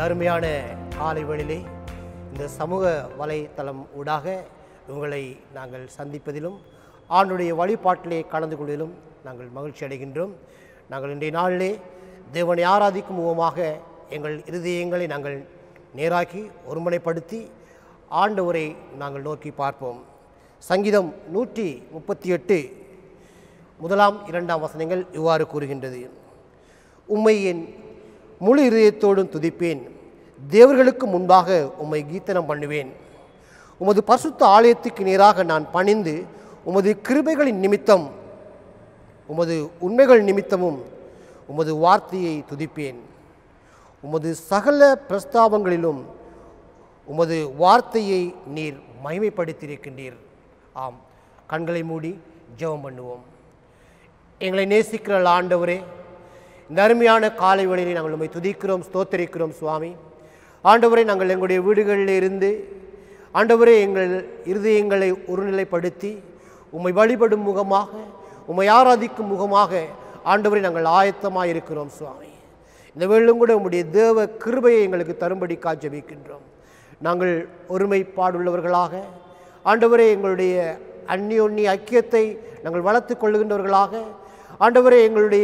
அருமையான காலை வேளையிலே இந்த சமூக வலைத்தளம் ஊடாக உங்களை நாங்கள் சந்திப்பதிலும் ஆண்டுடைய வழிபாட்டிலே கலந்து கொள்வதிலும் நாங்கள் மகிழ்ச்சி அடைகின்றோம் நாங்கள் இன்றைய நாளிலே தேவனை ஆராதிக்கும் முகமாக எங்கள் இருதயங்களை நாங்கள் நேராக்கி ஒருமுனைப்படுத்தி ஆண்டவரை நாங்கள் நோக்கி பார்ப்போம் சங்கீதம் நூற்றி முப்பத்தி எட்டு முதலாம் இரண்டாம் வசனங்கள் இவ்வாறு கூறுகின்றது உம்மை என் முழு இதயத்தோடும் துதிப்பேன் தேவர்களுக்கு முன்பாக உம்மை கீர்த்தனம் பண்ணுவேன் உமது பரிசுத்த ஆலயத்துக்கு நேராக நான் பணிந்து உமது கிருபைகளின் நிமித்தம் உமது உண்மைகள் நிமித்தமும் உமது வார்த்தையை துதிப்பேன் உமது சகல பிரஸ்தாபங்களிலும் உமது வார்த்தையை நீர் மகிமைப்படுத்தியிருக்கின்றீர் ஆம் கண்களை மூடி ஜெபம் பண்ணுவோம் எங்களை நேசிக்கிற ஆண்டவரே இந்த அருமையான காலை வேளையிலே நாங்கள் உண்மை துதிக்கிறோம் ஸ்தோத்தரிக்கிறோம் சுவாமி ஆண்டவரை நாங்கள் எங்களுடைய வீடுகளில் இருந்து ஆண்டவரே எங்கள் இருதயங்களை ஒருநிலைப்படுத்தி உம்மை வழிபடும் முகமாக உம்மை ஆராதிக்கும் முகமாக ஆண்டவரை நாங்கள் ஆயத்தமாக இருக்கிறோம் சுவாமி இந்த வேளும் கூட உம்முடைய தேவ கிருபையை எங்களுக்கு தரும்படி காஜபிக்கின்றோம் நாங்கள் ஒருமைப்பாடுள்ளவர்களாக ஆண்டவரே எங்களுடைய அந்நியோன்னிய ஐக்கியத்தை நாங்கள் வளர்த்து கொள்ளுகின்றவர்களாக ஆண்டவரே எங்களுடைய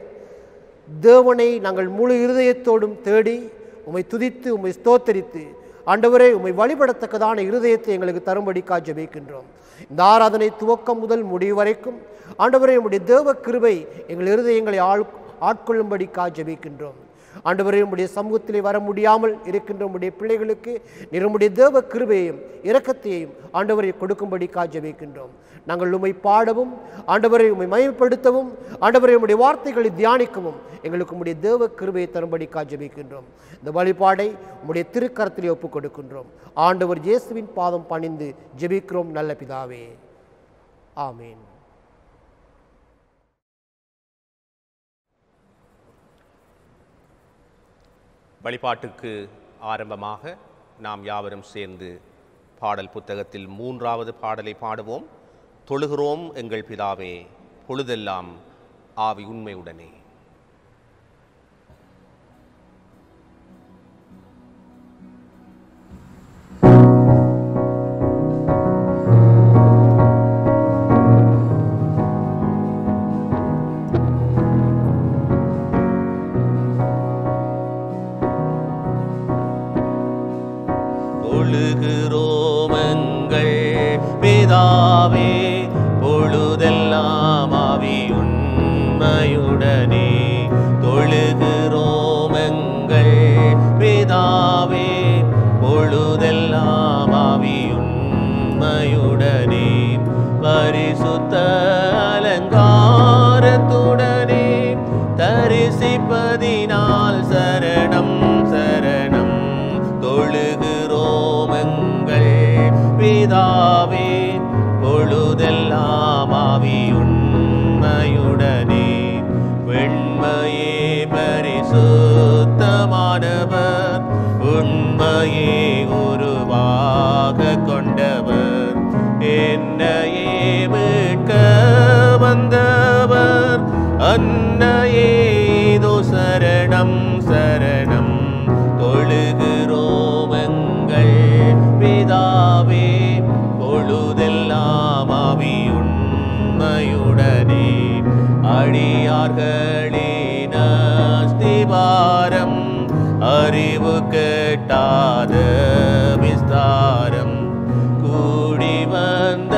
தேவனை நாங்கள் முழு இருதயத்தோடும் தேடி உம்மை துதித்து உம்மை ஸ்தோத்தரித்து ஆண்டவரே உம்மை வழிபடத்தக்கதான இருதயத்தை எங்களுக்கு தரும்படி ஜெபிக்கின்றோம் இந்த ஆராதனை துவக்கம் முதல் முடிவு வரைக்கும் ஆண்டவரே உம்முடைய தேவ கிருபை எங்கள் இருதயங்களை ஆள் ஆட்கொள்ளும்படி ஜெபிக்கின்றோம் ஆண்டவரே உம்முடைய சமூகத்திலே வர முடியாமல் இருக்கின்ற உம்முடைய பிள்ளைகளுக்கு நிறமுடைய தேவ கிருபையையும் இரக்கத்தையும் ஆண்டவரை கொடுக்கும்படி ஜெபிக்கின்றோம் நாங்கள் உம்மை பாடவும் ஆண்டவரை உம்மை மயப்படுத்தவும் ஆண்டவரை உம்முடைய வார்த்தைகளை தியானிக்கவும் எங்களுக்கு உம்முடைய தேவ கிருபையை தரும்படி ஜெபிக்கின்றோம் இந்த வழிபாடை உம்முடைய திருக்கரத்திலே ஒப்புக் கொடுக்கின்றோம் ஆண்டவர் இயேசுவின் பாதம் பணிந்து ஜெபிக்கிறோம் நல்ல பிதாவே ஆமீன் வழிபாட்டுக்கு ஆரம்பமாக நாம் யாவரும் சேர்ந்து பாடல் புத்தகத்தில் மூன்றாவது பாடலை பாடுவோம் தொழுகிறோம் எங்கள் பிதாவே பொழுதெல்லாம் ஆவி உண்மையுடனே தொழுகிறோமங்கள் பிதாவே பொழுதெல்லாம் ஆவி உண்மையுடனே தொழுகிறோமங்கள் பிதாவே பொழுதெல்லாம் ஆவி உண்மையுடனே பரிசுத்த அலங்காரத்துடனே தரிசிப்பதினால் சரணம் சரணம் தொழுகிறோமங்கள் பிதாவே பொழுதெல்லாம் ஆவி உண்மையுடனே வெண்மையே பரிசுத்தமானவர் உண்மையே உருவாக கொண்டவர் என்னையே மீட்க வந்தவர் அன்னையே இதோ சரணம் சரணம் தொழுகிறோமங்கள் பிதாவே பொழுதெல்லாம் ஆவி உண்மையுடனே அடியார்களே நாஸ்திவாரம் அறிவு கெட்டாத விஸ்தாரம் கூடி வந்த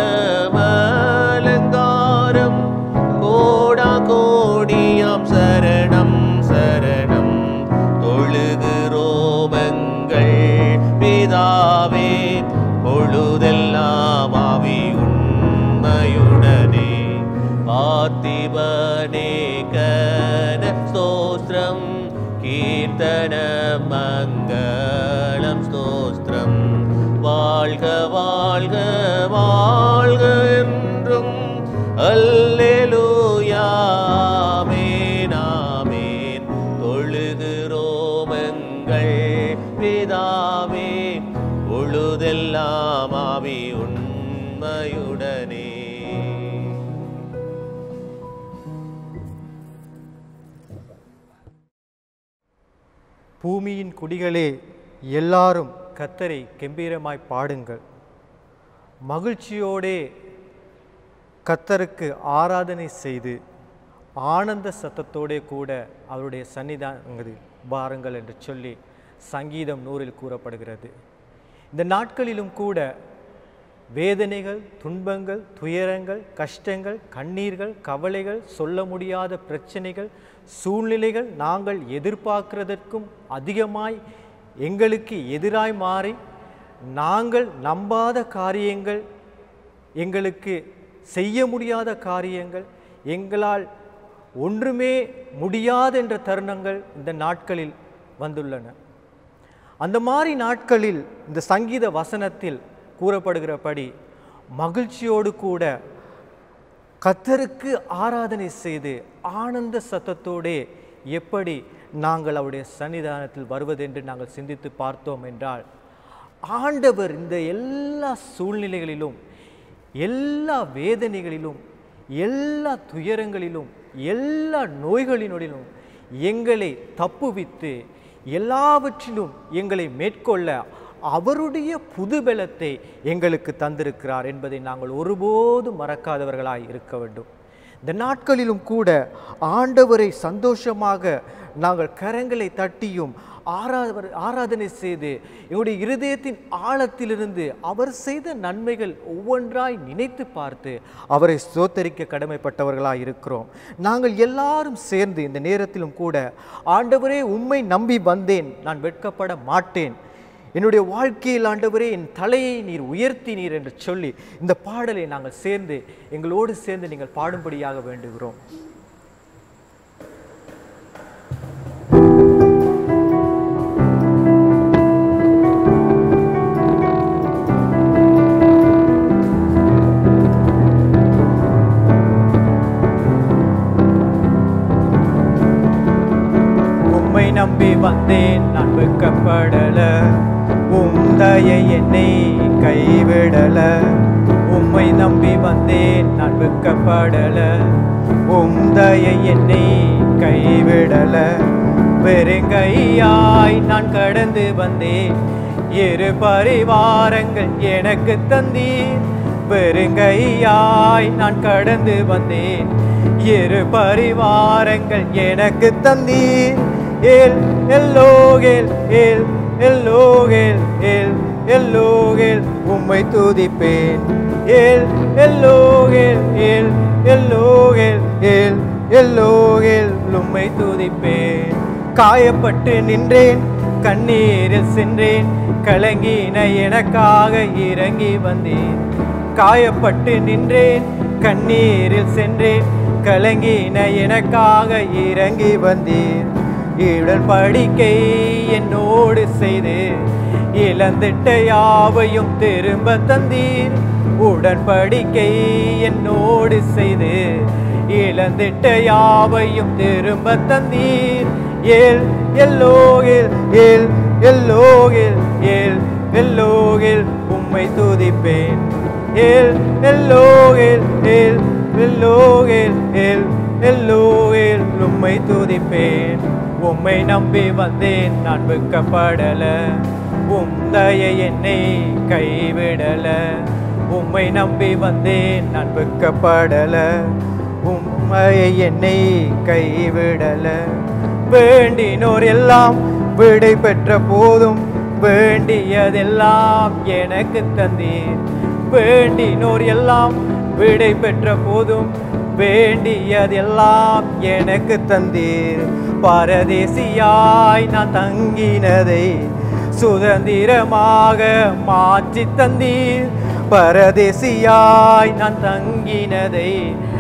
மலங்காரம் கோடா கோடியாம் சரணம் சரணம் தொழுகிறோமங்கள் பிதாவே பொழுதெல்லாம் ஆவி உண்மையுடனே பார்த்திபனே கன ஸ்தோத்திரம் கீர்த்தன மங்களம் ஸ்தோத்திரம் வாழ்க வாழ்க வாழ்க என்றும் அல்லேலூயா ஆமென், ஆமென். தொழுகிறோமங்கள் பிதாவே பொழுதெல்லாம் ஆவி உண்மையுடனே பூமியின் குடிகளே எல்லாரும் கத்தரை கெம்பீரமாய் பாடுங்கள் மகிழ்ச்சியோடே கத்தருக்கு ஆராதனை செய்து ஆனந்த சத்தத்தோடே கூட அவருடைய சன்னிதானங்களில் வாருங்கள் என்று சொல்லி சங்கீதம் நூறில் கூறப்படுகிறது இந்த நாட்களிலும் கூட வேதனைகள் துன்பங்கள் துயரங்கள் கஷ்டங்கள் கண்ணீர்கள் கவலைகள் சொல்ல முடியாத பிரச்சனைகள் சூழ்நிலைகள் நாங்கள் எதிர்பார்க்கிறதற்கும் அதிகமாய் எங்களுக்கு எதிராய் மாறி நாங்கள் நம்பாத காரியங்கள் எங்களுக்கு செய்ய முடியாத காரியங்கள் எங்களால் ஒன்றுமே முடியாது என்ற தருணங்கள் இந்த நாட்களில் வந்துள்ளன அந்த மாதிரி நாட்களில் இந்த சங்கீத வசனத்தில் கூறப்படுகிறபடி மகிழ்ச்சியோடு கூட கத்தருக்கு ஆராதனை செய்து ஆனந்த சத்தத்தோடே எப்படி நாங்கள் அவருடைய சன்னிதானத்தில் வருவதென்று நாங்கள் சிந்தித்து பார்த்தோம் என்றால் ஆண்டவர் இந்த எல்லா சூழ்நிலைகளிலும் எல்லா வேதனைகளிலும் எல்லா துயரங்களிலும் எல்லா நோய்களினுடிலும் எங்களை தப்புவித்து எல்லாவற்றிலும் எங்களை மேற்கொள்ள அவருடைய புதுபலத்தை எங்களுக்கு தந்திருக்கிறார் என்பதை நாங்கள் ஒருபோதும் மறக்காதவர்களாய் இருக்க வேண்டும் இந்த நாட்களிலும் கூட ஆண்டவரை சந்தோஷமாக நாங்கள் கரங்களை தட்டியும் ஆராதவர் ஆராதனை செய்து எங்களுடைய இருதயத்தின் ஆழத்திலிருந்து அவர் செய்த நன்மைகள் ஒவ்வொன்றாய் நினைத்து பார்த்து அவரை சோத்தரிக்க கடமைப்பட்டவர்களாய் இருக்கிறோம் நாங்கள் எல்லாரும் சேர்ந்து இந்த நேரத்திலும் கூட ஆண்டவரே உம்மை நம்பி வந்தேன் நான் வெட்கப்பட மாட்டேன் என்னுடைய வாழ்க்கையில் ஆண்டவரே என் தலையை நீர் உயர்த்தினீர் என்று சொல்லி இந்த பாடலை நாங்கள் சேர்ந்து எங்களோடு சேர்ந்து நீங்கள் பாடும்படியாக வேண்டுகிறோம் உம்மை நம்பி வந்தேன் நான் வெட்கப்படல உம் தயை என்னை கைவிடல உம்மை நம்பி வந்தேன் நான் வெட்கப்படல உம் தயை என்னை கைவிடல வெறுங்கையாய் நான் கடந்து வந்தேன் இரு பரிவாரங்கள் எனக்கு தந்தீர் வெறுங்கையாய் நான் கடந்து வந்தேன் இரு பரிவாரங்கள் எனக்கு தந்தீர் ஏல் எல்லோகேல் ஏல் எல்லோகேல் ஏல் எல்லோகேல் உம்மை துதிப்பேன் ஏல் எல்லோகேல் ஏல் எல்லோகேல் ஏல் எல்லோகேல் உம்மை துதிப்பேன் காயப்பட்டு நின்றேன் கண்ணீரில் சென்றேன் கலங்கின எனக்காக இறங்கி வந்தேன் காயப்பட்டு நின்றேன் கண்ணீரில் சென்றேன் கலங்கின எனக்காக இறங்கி வந்தீர் ஈடல் படிக்கை என்னோடு செய்து இழந்திட்ட யாவையும் திரும்ப தந்தீர் உடன்படிக்கை என்னோடு செய்து இழந்திட்ட யாவையும் திரும்ப தந்தீர் ஏல் எல்லோகில் ஏல் எல்லோகில் ஏல் எல்லோகில் உம்மை துதிப்பேன் ஏல் எல்லோகில் ஏல் எல்லோகில் ஏல் எல்லோகில் உம்மை துதிப்பேன் உம்மை நம்பி வந்தேன் நான் வெட்கப்படல உம் தயை என்னை கைவிடல உம்மை நம்பி வந்தேன் நான் வெட்கப்படல உம்மையை என்னை கைவிடல வேண்டினோர் எல்லாம் விடை பெற்ற போதும் வேண்டியதெல்லாம் எனக்கு தந்தீர் வேண்டினோர் எல்லாம் விடை பெற்ற போதும் வேண்டியதெல்லாம் எனக்கு தந்தீர் பரதேசியாய் நான் தங்கினதை சுதந்திரமாக மாற்றி தந்தீர் பரதேசியாய் நான் தங்கினதை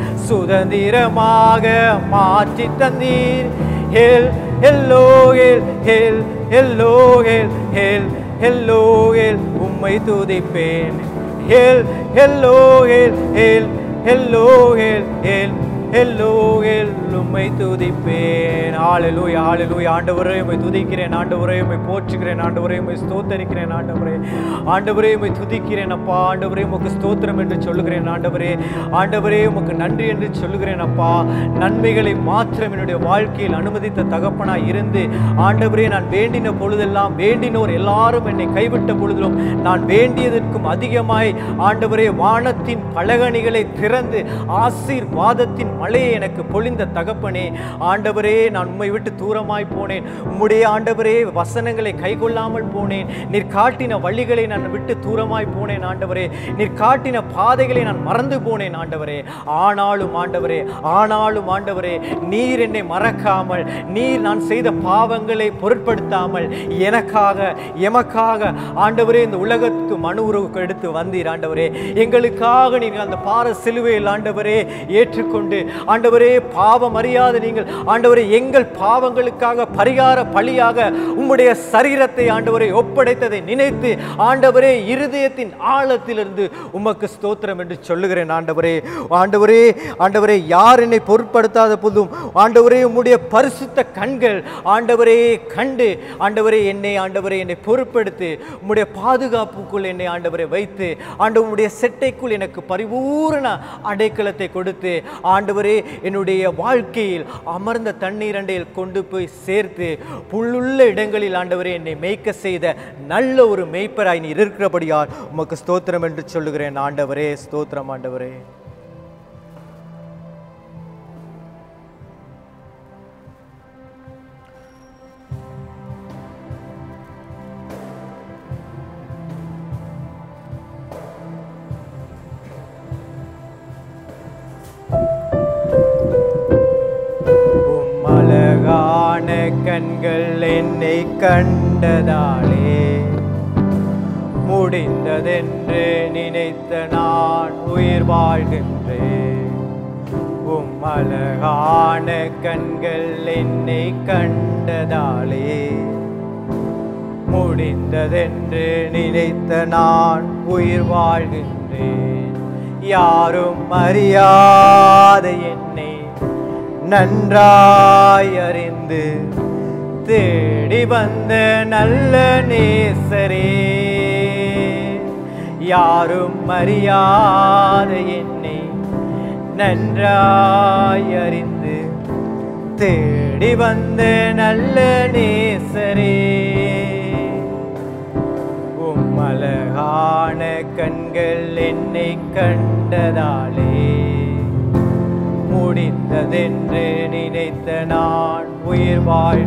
சுதந்திரமாக மாற்றி தந்தீர் ஹெல் எல்லோகேல் ஹெல் எல்லோகேல் ஹெல் எல்லோகேல் உம்மை துதிப்பேன் ஹெல் எல்லோகேல் ஹெல் எல்லோகேல் ஹெல் எல்லோ எல்லும்மை துதிப்பேன் ஹalleluya ஹalleluya ஆண்டவரே உம்மை துதிக்கிறேன் ஆண்டவரே உம்மை போற்றுகிறேன் ஆண்டவரே உம்மை ஸ்தோத்தரிக்கிறேன் ஆண்டவரே ஆண்டவரே உம்மை துதிக்கிறேன் அப்பா ஆண்டவரே உமக்கு ஸ்தோத்திரம் என்று சொல்லுகிறேன் ஆண்டவரே ஆண்டவரே உமக்கு நன்றி என்று சொல்லுகிறேன் அப்பா நன்மைகளை மாத்திரம் என்னுடைய வாழ்க்கையில் அனுமதித்த தகப்பனாய் இருந்து ஆண்டவரே நான் வேண்டின பொழுதெல்லாம் வேண்டினோர் எல்லாரும் என்னை கைவிட்ட பொழுதிலும் நான் வேண்டியதற்கும் அதிகமாய் ஆண்டவரே வானத்தின் பலகணிகளை திறந்து ஆசீர்வாதத்தின் மழையை எனக்கு பொழிந்த தகப்பனே ஆண்டவரே நான் உம்மை விட்டு தூரமாய் போனேன் உம்முடைய ஆண்டவரே வசனங்களை கைக்கொள்ளாமல் போனேன் நீர் காட்டின வழிகளை நான் விட்டு தூரமாய் போனேன் ஆண்டவரே நீர் காட்டின பாதைகளை நான் மறந்து போனேன் ஆண்டவரே ஆனாலும் ஆண்டவரே ஆனாலும் ஆண்டவரே நீர் என்னை மறக்காமல் நீர் நான் செய்த பாவங்களை பொருட்படுத்தாமல் எனக்காக எமக்காக ஆண்டவரே இந்த உலகத்துக்கு மனு உறவுக்கு எடுத்து வந்தீர் ஆண்டவரே எங்களுக்காக நீங்கள் அந்த பார சிலுவையில் ஆண்டவரே ஏற்றுக்கொண்டு ஆண்டவரே பாவம் அறியாத நீங்கள் ஆண்டவரே எங்கள் பாவங்களுக்காக பரிகார பலியாக உம்முடைய சரீரத்தை ஆண்டவரை ஒப்படைத்ததை நினைத்து ஆண்டவரே இருதயத்தின் ஆழத்திலிருந்து உமக்கு ஸ்தோத்திரம் என்று சொல்லுகிறேன் ஆண்டவரே ஆண்டவரே ஆண்டவரே யார் என்னை பொருட்படுத்தாத போதும் ஆண்டவரே உம்முடைய பரிசுத்த கண்கள் ஆண்டவரே கண்டு ஆண்டவரே என்னை ஆண்டவரே என்னை பொறுப்படுத்தி உம்முடைய பாதுகாப்புக்குள் என்னை ஆண்டவரை வைத்து ஆண்டவர் உம்முடைய செட்டைக்குள் எனக்கு பரிபூரண அடைக்கலத்தை கொடுத்து ஆண்டவரே என்னுடைய வாழ்க்கையில் அமர்ந்த தண்ணீர் அண்டையில் கொண்டு போய் சேர்த்து புல்லுள்ள இடங்களில் ஆண்டவரே என்னை மேய்க்க செய்த நல்ல ஒரு மேய்ப்பராய் நீர் இருக்கிறபடியால் உமக்கு ஸ்தோத்திரம் என்று சொல்லுகிறேன் ஆண்டவரே ஸ்தோத்திரம் ஆண்டவரே உம் அழகான கண்கள் என்னை கண்டதாலே முடிந்ததென்று நினைத்த நான் உயிர் வாழ்கின்றேன் உம் அழகான கண்கள் என்னை கண்டதாலே முடிந்ததென்று நினைத்த நான் உயிர் வாழ்கின்றேன் யாரும் அறியாத என்னை நன்றாய் அறிந்து தேடி வந்த நல்ல நேசரே யாரும் அறியாத என்னை நன்றாய் அறிந்து தேடி வந்த நல்ல நேசரே உம் அழகான கண்கள் என்னை கண்டதாலே முடிந்ததென்று நினைத்த நான் உயிர்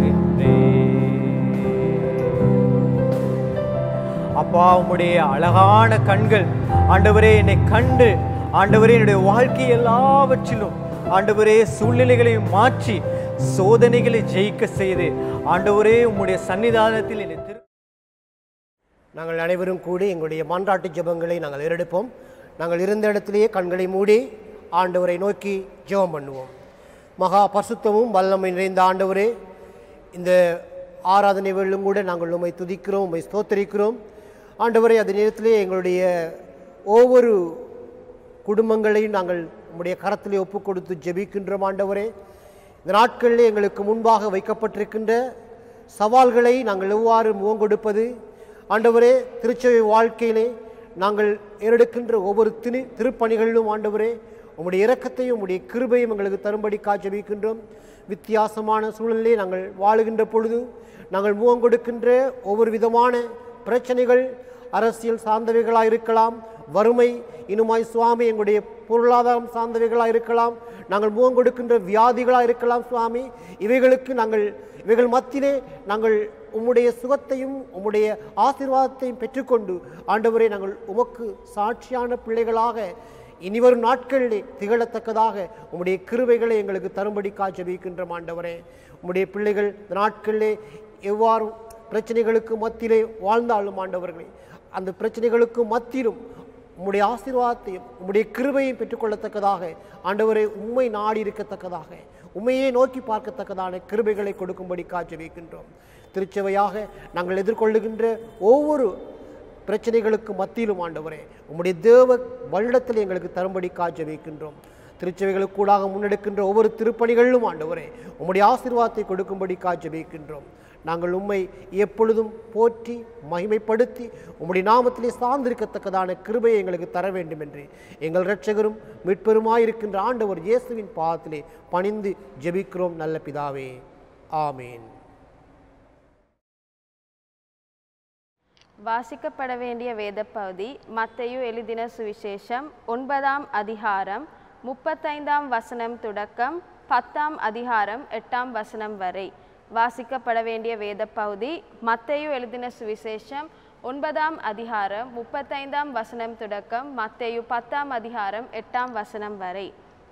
வாழ்கின்றேன் அப்பா உம்முடைய அழகான கண்கள் ஆண்டவரே என்னை கண்டு ஆண்டவரே என்னுடைய வாழ்க்கை எல்லாவற்றிலும் ஆண்டவரே சூழ்நிலைகளை மாற்றி சோதனைகளை ஜெயிக்க செய்து ஆண்டவரே உம்முடைய சன்னிதானத்தில் என்னை திரு நாங்கள் அனைவரும் கூடி எங்களுடைய மான்றாட்டு ஜெபங்களை நாங்கள் ஏறெடுப்போம் நாங்கள் இருந்த இடத்திலேயே கண்களை மூடி ஆண்டவரை நோக்கி ஜெபம் பண்ணுவோம் மகா பசுத்தமும் வல்லமை நிறைந்த ஆண்டவரே இந்த ஆராதனை வேளும் கூட நாங்கள் உம்மை துதிக்கிறோம் உம்மை ஸ்தோத்தரிக்கிறோம் ஆண்டவரே அதே நேரத்திலே எங்களுடைய ஒவ்வொரு குடும்பங்களையும் நாங்கள் உம்முடைய கரத்திலே ஒப்பு கொடுத்து ஜெபிக்கின்றோம் ஆண்டவரே இந்த நாட்களிலே எங்களுக்கு முன்பாக வைக்கப்பட்டிருக்கின்ற சவால்களை நாங்கள் எவ்வாறு முகம் கொடுப்பது ஆண்டவரே திருச்சபை வாழ்க்கையிலே நாங்கள் ஏறெடுக்கின்ற ஒவ்வொரு திரு திருப்பணிகளிலும் ஆண்டவரே உம்முடைய இரக்கத்தையும் உம்முடைய கிருபையும் எங்களுக்கு தரும்படி காட்சபிக்கின்றோம் வித்தியாசமான சூழலிலே நாங்கள் வாழுகின்ற பொழுது நாங்கள் முகம் கொடுக்கின்ற ஒவ்வொரு விதமான பிரச்சனைகள் அரசியல் சார்ந்தவைகளாக இருக்கலாம் வறுமை இனுமாய் சுவாமி எங்களுடைய பொருளாதாரம் சார்ந்தவைகளாக இருக்கலாம் நாங்கள் முகம் கொடுக்கின்ற வியாதிகளாக இருக்கலாம் சுவாமி இவைகளுக்கு நாங்கள் இவைகள் மத்தியிலே நாங்கள் உம்முடைய சுகத்தையும் உம்முடைய ஆசீர்வாதத்தையும் பெற்றுக்கொண்டு ஆண்டவரே நாங்கள் உமக்கு சாட்சியான பிள்ளைகளாக இனிவரும் நாட்களிலே திகழத்தக்கதாக உம்முடைய கிருபைகளை எங்களுக்கு தரும்படி காய்ச்சபிக்கின்ற ஆண்டவரே உம்முடைய பிள்ளைகள் இந்த நாட்களிலே எவ்வாறு பிரச்சனைகளுக்கு மத்தியிலே வாழ்ந்தாலும் ஆண்டவர்களே அந்த பிரச்சனைகளுக்கு மத்தியிலும் உம்முடைய ஆசீர்வாதத்தையும் உம்முடைய கிருபையும் பெற்றுக்கொள்ளத்தக்கதாக ஆண்டவரை உண்மை நாடி இருக்கத்தக்கதாக உண்மையே நோக்கி பார்க்கத்தக்கதான கிருபைகளை கொடுக்கும்படி காட்சி வைக்கின்றோம் திருச்சபையாக நாங்கள் எதிர்கொள்ளுகின்ற ஒவ்வொரு பிரச்சனைகளுக்கு மத்தியிலும் ஆண்டவரே உம்முடைய தேவ வருடத்தில் எங்களுக்கு தரும்படி காட்சி வைக்கின்றோம் திருச்சபைகளுக்கூடாக முன்னெடுக்கின்ற ஒவ்வொரு திருப்பணிகளிலும் ஆண்டவரே உம்முடைய ஆசீர்வாதத்தை கொடுக்கும்படி காட்சிபிக்கின்றோம் நாங்கள் உம்மை எப்பொழுதும் போற்றி மகிமைப்படுத்தி உம்முடைய நாமத்திலே சார்ந்திருக்கத்தக்கதான கிருபையை எங்களுக்கு தர வேண்டும் என்று எங்கள் இரட்சகரும் மீட்பெருமாயிருக்கின்ற ஆண்டவர் இயேசுவின் பாதத்திலே பணிந்து ஜெபிக்கிறோம் நல்ல பிதாவே ஆமேன் வாசிக்கப்பட வேண்டிய வேத பகுதி மத்தேயு எழுதின சுவிசேஷம் ஒன்பதாம் அதிகாரம் முப்பத்தைந்தாம் வசனம் தொடக்கம் பத்தாம் அதிகாரம் எட்டாம் வசனம் வரை வாசிக்கப்பட வேண்டிய வேத பகுதி மத்தேயு எழுதின சுவிசேஷம் ஒன்பதாம் அதிகாரம் முப்பத்தைந்தாம் வசனம் தொடக்கம் மத்தேயு பத்தாம் அதிகாரம் எட்டாம் வசனம் வரை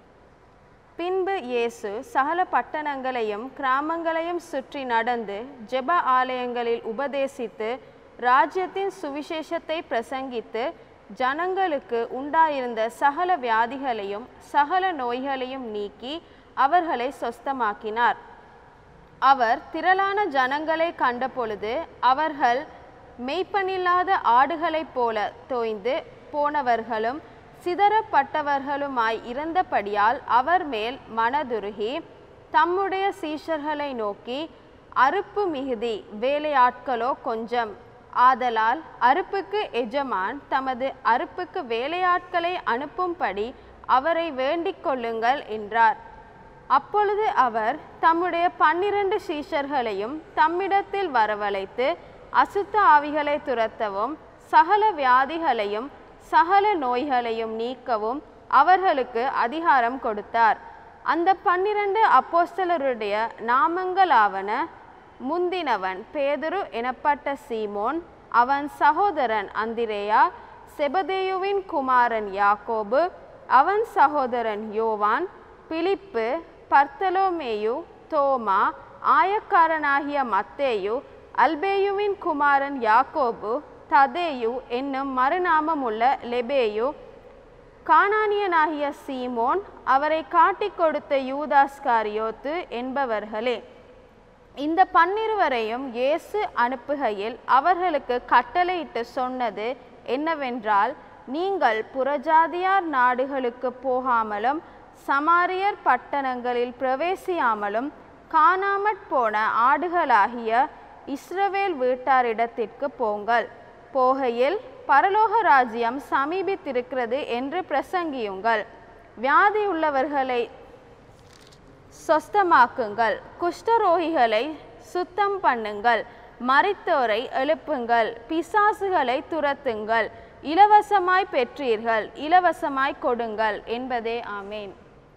பின்பு இயேசு சகல பட்டணங்களையும் கிராமங்களையும் சுற்றி நடந்து ஜெப ஆலயங்களில் உபதேசித்து ராஜ்யத்தின் சுவிசேஷத்தை பிரசங்கித்து ஜனங்களுக்கு உண்டாயிருந்த சகல வியாதிகளையும் சகல நோய்களையும் நீக்கி அவர்களை சொஸ்தமாக்கினார் அவர் திரளான ஜனங்களை கண்டபொழுது அவர்கள் மெய்ப்பனில்லாத ஆடுகளைப் போல தோய்ந்து போனவர்களும் சிதறப்பட்டவர்களுமாய் இருந்தபடியால் அவர் மேல் மனதுருகி தம்முடைய சீஷர்களை நோக்கி அறுப்பு மிகுதி வேலையாட்களோ கொஞ்சம் ஆதலால் அறுப்புக்கு எஜமான் தமது அறுப்புக்கு வேலையாட்களை அனுப்பும்படி அவரை வேண்டிக் கொள்ளுங்கள் என்றார் அப்பொழுது அவர் தம்முடைய பன்னிரண்டு சீஷர்களையும் தம்மிடத்தில் வரவழைத்து அசுத்த ஆவிகளை துரத்தவும் சகல வியாதிகளையும் சகல நோய்களையும் நீக்கவும் அவர்களுக்கு அதிகாரம் கொடுத்தார் அந்த பன்னிரண்டு அப்போஸ்தலருடைய நாமங்களாவன முந்தினவன் பேதுரு எனப்பட்ட சீமோன் அவன் சகோதரன் அந்திரேயா செபதேயுவின் குமாரன் யாக்கோபு அவன் சகோதரன் யோவான் பிலிப்பு பர்த்தலோமேயு தோமா ஆயக்காரனாகிய மத்தேயு அல்பேயுவின் குமாரன் யாக்கோபு ததேயு என்னும் மறுநாமமுள்ள லெபேயு கானானியனாகிய சீமோன் அவரை காட்டிக் கொடுத்த யூதாஸ்காரியோத்து என்பவர்களே இந்த பன்னிருவரையும் இயேசு அனுப்புகையில் அவர்களுக்கு கட்டளையிட்டு சொன்னது என்னவென்றால் நீங்கள் புறஜாதியார் நாடுகளுக்கு போகாமலும் சமாரியர் பட்டணங்களில் பிரவேசியாமலும் காணாமற் போன ஆடுகளாகிய இஸ்ரவேல் வீட்டாரிடத்திற்கு போங்கள் போகையில் பரலோக ராஜ்யம் சமீபித்திருக்கிறது என்று பிரசங்கியுங்கள் வியாதியுள்ளவர்களை சொஸ்தமாக்குங்கள் குஷ்டரோகிகளை சுத்தம் பண்ணுங்கள் மரித்தோரை எழுப்புங்கள் பிசாசுகளை துரத்துங்கள் இலவசமாய் பெற்றீர்கள் இலவசமாய் கொடுங்கள் என்பதே ஆமேன்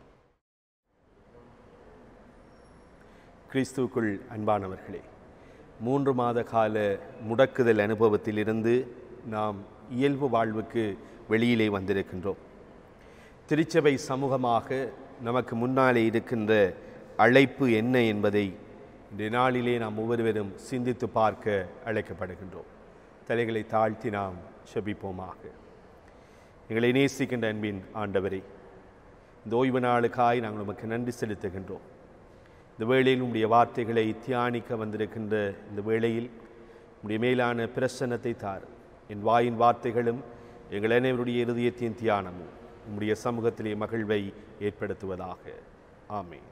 கிறிஸ்துவுக்குள் அன்பானவர்களே மூன்று மாத கால முடக்குதல் அனுபவத்திலிருந்து நாம் இயல்பு வாழ்வுக்கு வெளியிலே வந்திருக்கின்றோம் திருச்சபை சமூகமாக நமக்கு முன்னாலே இருக்கின்ற அழைப்பு என்ன என்பதை இந்த நாளிலே நாம் ஒவ்வொருவரும் சிந்தித்து பார்க்க அழைக்கப்படுகின்றோம் தலைகளை தாழ்த்தி நாம் செபிப்போமாக எங்களை நேசிக்கின்ற அன்பின் ஆண்டவரே இந்த ஓய்வு நாளுக்காய் நாங்கள் உமக்கு நன்றி செலுத்துகின்றோம் இந்த வேளையில் உம்முடைய வார்த்தைகளை தியானிக்க வந்திருக்கின்ற இந்த வேளையில் உம்முடைய மேலான பிரசன்னத்தை தார் என் வாயின் வார்த்தைகளும் எங்கள் அனைவருடைய இருதயத்தின் தியானமும் உம்முடைய சமூகத்திலே மகிழ்வை ஏற்படுத்துவதாக ஆமென்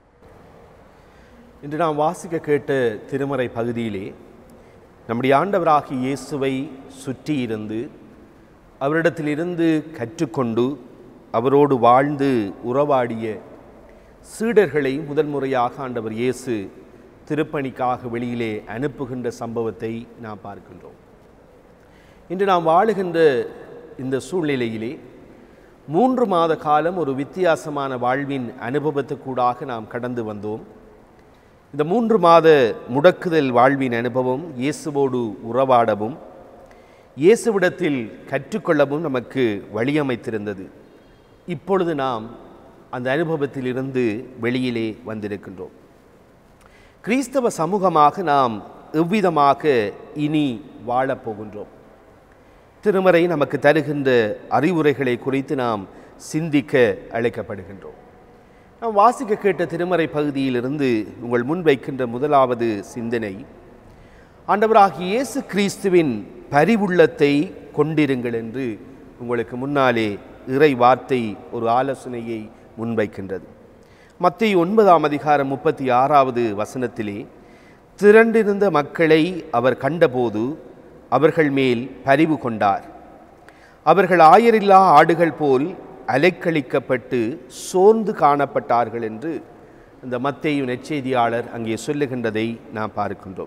இன்று நாம் வாசிக்க கேட்ட திருமறை பகுதியிலே நம்முடைய ஆண்டவராகிய இயேசுவை சுற்றி இருந்து அவரிடத்திலிருந்து கற்றுக்கொண்டு அவரோடு வாழ்ந்து உறவாடிய சீடர்களை முதல் முறையாக ஆண்டவர் இயேசு திருப்பணிக்காக வெளியிலே அனுப்புகின்ற சம்பவத்தை நாம் பார்க்கின்றோம் இன்று நாம் வாழுகின்ற இந்த சூழ்நிலையிலே மூன்று மாத காலம் ஒரு வித்தியாசமான வாழ்வின் அனுபவத்துக்கூடாக நாம் கடந்து வந்தோம் இந்த மூன்று மாத முடக்குதல் வாழ்வின் அனுபவம் இயேசுவோடு உறவாடவும் இயேசுவிடத்தில் கற்றுக்கொள்ளவும் நமக்கு வழியமைத்திருந்தது இப்பொழுது நாம் அந்த அனுபவத்திலிருந்து வெளியிலே வந்திருக்கின்றோம் கிறிஸ்தவ சமூகமாக நாம் எவ்விதமாக இனி வாழப்போகின்றோம் திருமறை நமக்கு தருகின்ற அறிவுரைகளை குறித்து நாம் சிந்திக்க அழைக்கப்படுகின்றோம் நாம் வாசிக்க கேட்ட திருமறை பகுதியிலிருந்து உங்கள் முன்வைக்கின்ற முதலாவது சிந்தனை ஆண்டவராகிய இயேசு கிறிஸ்துவின் பரிவுள்ளத்தை கொண்டிருங்கள் என்று உங்களுக்கு முன்னாலே இறை வார்த்தை ஒரு ஆலோசனையை முன்வைக்கின்றது மத்திய ஒன்பதாம் அதிகாரம் முப்பத்தி ஆறாவது வசனத்திலே திரண்டிருந்த மக்களை அவர் கண்டபோது அவர்கள் மேல் பரிவு கொண்டார் அவர்கள் ஆயரில்லா ஆடுகள் போல் அலைக்கழிக்கப்பட்டு சோர்ந்து காணப்பட்டார்கள் என்று இந்த மத்தேயு நெச்செய்தியாளர் அங்கே சொல்லுகின்றதை நாம் பார்க்கின்றோம்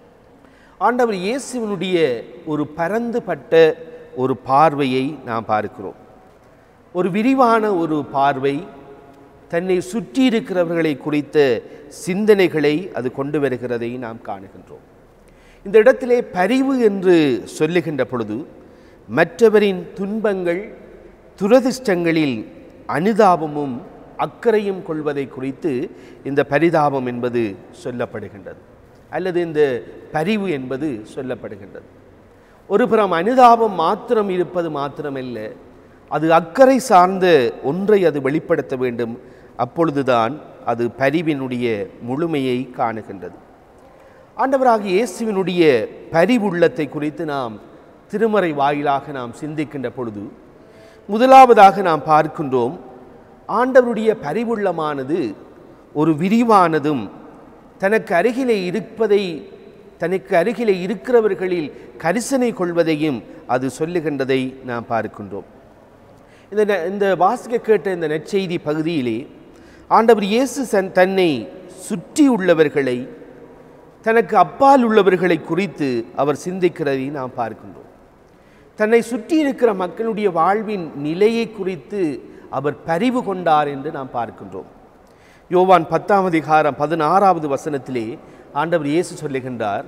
ஆண்டவர் இயேசுவினுடைய ஒரு பரந்துபட்ட ஒரு பார்வையை நாம் பார்க்கிறோம் ஒரு விரிவான ஒரு பார்வை தன்னை சுற்றி இருக்கிறவர்களை குறித்த சிந்தனைகளை அது கொண்டு வருகிறதை நாம் காணுகின்றோம் இந்த இடத்திலே பரிவு என்று சொல்லுகின்ற பொழுது மற்றவரின் துன்பங்கள் துரதிர்ஷ்டங்களில் அனுதாபமும் அக்கறையும் கொள்வதை குறித்து இந்த பரிதாபம் என்பது சொல்லப்படுகின்றது அல்லது இந்த பரிவு என்பது சொல்லப்படுகின்றது ஒருபுறம் அனுதாபம் மாத்திரம் இருப்பது மாத்திரமல்ல அது அக்கறை சார்ந்த ஒன்றை அது வெளிப்படுத்த வேண்டும் அப்பொழுதுதான் அது பரிவினுடைய முழுமையை காணுகின்றது ஆண்டவராகிய இயேசுவினுடைய பரிவுள்ளத்தை குறித்து நாம் திருமறை வாயிலாக நாம் சிந்திக்கின்ற பொழுது முதலாவதாக நாம் பார்க்கின்றோம் ஆண்டவருடைய பரிவுள்ளமானது ஒரு விரிவானதும் தனக்கு அருகிலே இருப்பதை தனக்கு அருகிலே இருக்கிறவர்களில் கரிசனை கொள்வதையும் அது சொல்லுகின்றதை நாம் பார்க்கின்றோம் இந்த ந- இந்த வாசிக்க கேட்ட இந்த நற்செய்தி பகுதியிலே ஆண்டவர் இயேசு சன் தன்னை சுற்றி உள்ளவர்களை தனக்கு அப்பால் உள்ளவர்களை குறித்து அவர் சிந்திக்கிறதை நாம் பார்க்கின்றோம் தன்னை சுற்றி இருக்கிற மக்களுடைய வாழ்வின் நிலையை குறித்து அவர் பரிவு கொண்டார் என்று நாம் பார்க்கின்றோம் யோவான் பத்தாம் அதிகாரம் பதினாறாவது வசனத்திலே ஆண்டவர் இயேசு சொல்லுகின்றார்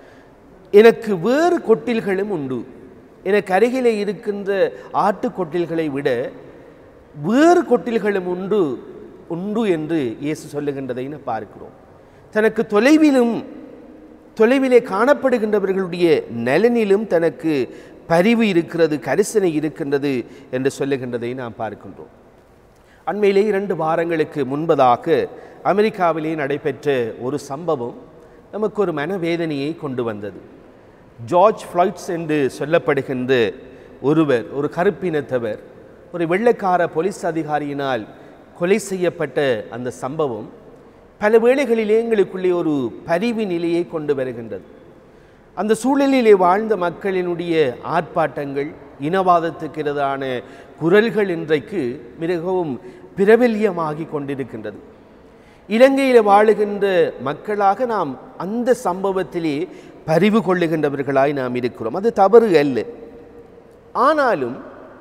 எனக்கு வேறு கொட்டில்களும் உண்டு எனக்கு அருகிலே இருக்கின்ற ஆட்டு கொட்டில்களை விட வேறு கொட்டில்களும் உண்டு உண்டு என்று இயேசு சொல்லுகின்றதை நாம் பார்க்கிறோம் தனக்கு தொலைவிலும் தொலைவிலே காணப்படுகின்றவர்களுடைய நலனிலும் தனக்கு பரிவு இருக்கிறது கரிசனை இருக்கின்றது என்று சொல்லுகின்றதை நாம் பார்க்கின்றோம் அண்மையிலே இரண்டு வாரங்களுக்கு முன்பதாக அமெரிக்காவிலே நடைபெற்ற ஒரு சம்பவம் நமக்கு ஒரு மனவேதனையை கொண்டு வந்தது ஜார்ஜ் ஃப்ளாய்ட்ஸ் என்று சொல்லப்படுகின்ற ஒருவர் ஒரு கருப்பினத்தவர் ஒரு வெள்ளைக்கார போலீஸ் அதிகாரியினால் கொலை செய்யப்பட்ட அந்த சம்பவம் பல வேளைகளிலே எங்களுக்குள்ளே ஒரு பரிவு நிலையை கொண்டு வருகின்றது அந்த சூழலிலே வாழ்ந்த மக்களினுடைய ஆர்ப்பாட்டங்கள் இனவாதத்துக்கு எதிரான குரல்கள் இன்றைக்கு மிகவும் பிரபல்யமாகி கொண்டிருக்கின்றது இலங்கையில் வாழுகின்ற மக்களாக நாம் அந்த சம்பவத்திலே பரிவு கொள்ளுகின்றவர்களாய் நாம் இருக்கிறோம் அது தவறு அல்ல ஆனாலும்